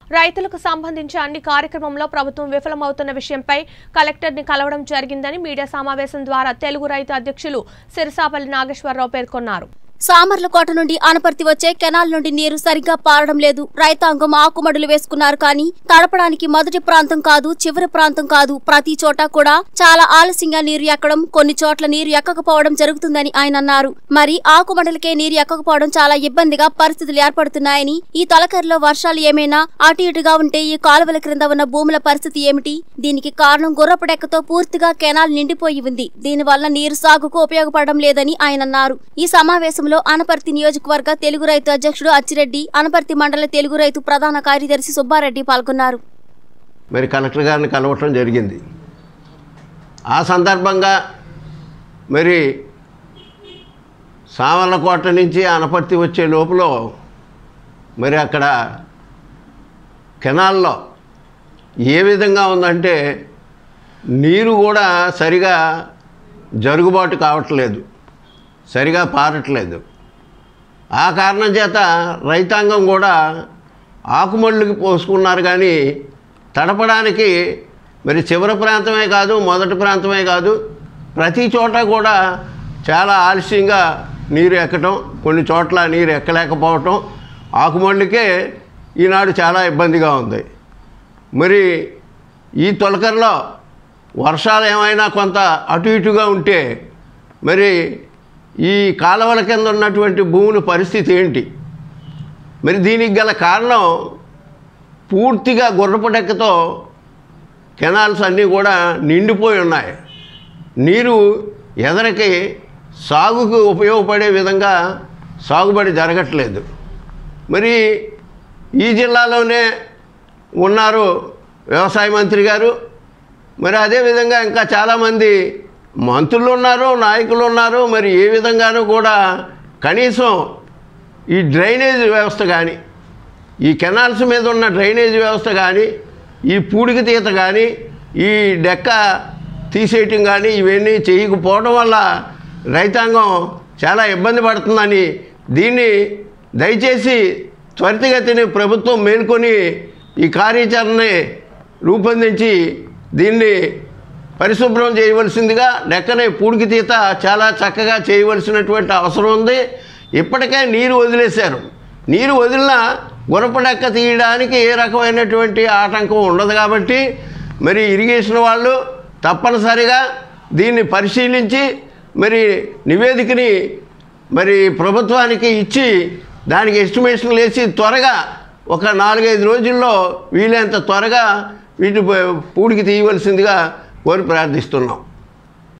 రైతులకు సంబంధించి అన్ని కార్యక్రమంలో ప్రభుత్వం విఫలమవుతున్న విషయంపై కలెక్టర్ని కలవడం జరిగిందని మీడియా సమావేశం ద్వారా తెలుగు రైతు అధ్యక్షులు సిరిసాపల్లి నాగేశ్వరరావు పేర్కొన్నారు సామర్లకోట నుండి అనపర్తి వచ్చే కెనాల్ నుండి నీరు సరిగ్గా పారడం లేదు రైతాంగం ఆకుమడులు వేసుకున్నారు కానీ తడపడానికి మొదటి ప్రాంతం కాదు చివరి ప్రాంతం కాదు ప్రతి చోట కూడా చాలా ఆలస్యంగా నీరు ఎక్కడం కొన్ని చోట్ల నీరు ఎక్కకపోవడం జరుగుతుందని ఆయన అన్నారు మరి ఆకుమడులకే నీరు ఎక్కకపోవడం చాలా ఇబ్బందిగా పరిస్థితులు ఏర్పడుతున్నాయని ఈ తొలకరిలో వర్షాలు ఏమైనా అటు ఇటుగా ఉంటే ఈ కాలువల క్రింద ఉన్న భూముల పరిస్థితి ఏమిటి దీనికి కారణం గుర్రపడెక్కతో పూర్తిగా కెనాల్ నిండిపోయి ఉంది దీనివల్ల నీరు సాగుకు ఉపయోగపడడం లేదని ఆయన అన్నారు ఈ సమావేశంలో అనపర్తి నియోజకవర్గ తెలుగు రైతు అధ్యక్షుడు అచ్చిరెడ్డి అనపర్తి మండల తెలుగు రైతు ప్రధాన కార్యదర్శి సుబ్బారెడ్డి పాల్గొన్నారు మరి కలెక్టర్ గారిని కలవటం జరిగింది ఆ సందర్భంగా మరి సామర్లకోట నుంచి అనపర్తి వచ్చే లోపల మరి అక్కడ కెనాల్లో ఏ విధంగా ఉందంటే నీరు కూడా సరిగా జరుగుబాటు కావట్లేదు సరిగా పారట్లేదు ఆ కారణం చేత రైతాంగం కూడా ఆకుమళ్ళుకి పోసుకున్నారు కానీ తడపడానికి మరి చివరి ప్రాంతమే కాదు మొదటి ప్రాంతమే కాదు ప్రతి చోట కూడా చాలా ఆలస్యంగా నీరు ఎక్కటం కొన్ని చోట్ల నీరు ఎక్కలేకపోవటం ఆకుమళ్ళుకే ఈనాడు చాలా ఇబ్బందిగా ఉంది మరి ఈ తొలకరలో వర్షాలు ఏమైనా కొంత అటు ఇటుగా ఉంటే మరి ఈ కాలువల కింద ఉన్నటువంటి భూముల పరిస్థితి ఏంటి మరి దీనికి గల కారణం పూర్తిగా గుర్రపడెక్కతో కెనాల్స్ అన్నీ కూడా నిండిపోయి ఉన్నాయి నీరు ఎదరికి సాగుకు ఉపయోగపడే విధంగా సాగుబడి జరగట్లేదు మరి ఈ జిల్లాలోనే ఉన్నారు వ్యవసాయ మంత్రి గారు మరి అదేవిధంగా ఇంకా చాలామంది మంత్రులు ఉన్నారు నాయకులు ఉన్నారు మరి ఏ విధంగానూ కూడా కనీసం ఈ డ్రైనేజ్ వ్యవస్థ కానీ ఈ కెనాల్స్ మీద ఉన్న డ్రైనేజ్ వ్యవస్థ కానీ ఈ పూడికి తీత కానీ ఈ డెక్క తీసేయటం కానీ ఇవన్నీ చేయకపోవడం వల్ల రైతాంగం చాలా ఇబ్బంది పడుతుందని దీన్ని దయచేసి త్వరితగతిని ప్రభుత్వం మేల్కొని ఈ కార్యాచరణని రూపొందించి దీన్ని పరిశుభ్రం చేయవలసిందిగా డెక్కనే పూడికి తీత చాలా చక్కగా చేయవలసినటువంటి అవసరం ఉంది ఇప్పటికే నీరు వదిలేశారు నీరు వదిలినా గురపడెక్క తీయడానికి ఏ రకమైనటువంటి ఆటంకం ఉండదు కాబట్టి మరి ఇరిగేషన్ వాళ్ళు తప్పనిసరిగా దీన్ని పరిశీలించి మరి నివేదికని మరి ప్రభుత్వానికి ఇచ్చి దానికి ఎస్టిమేషన్లు వేసి త్వరగా ఒక నాలుగైదు రోజుల్లో వీలైనంత త్వరగా వీటి పూడికి తీయవలసిందిగా కోరి ప్రార్థిస్తున్నాం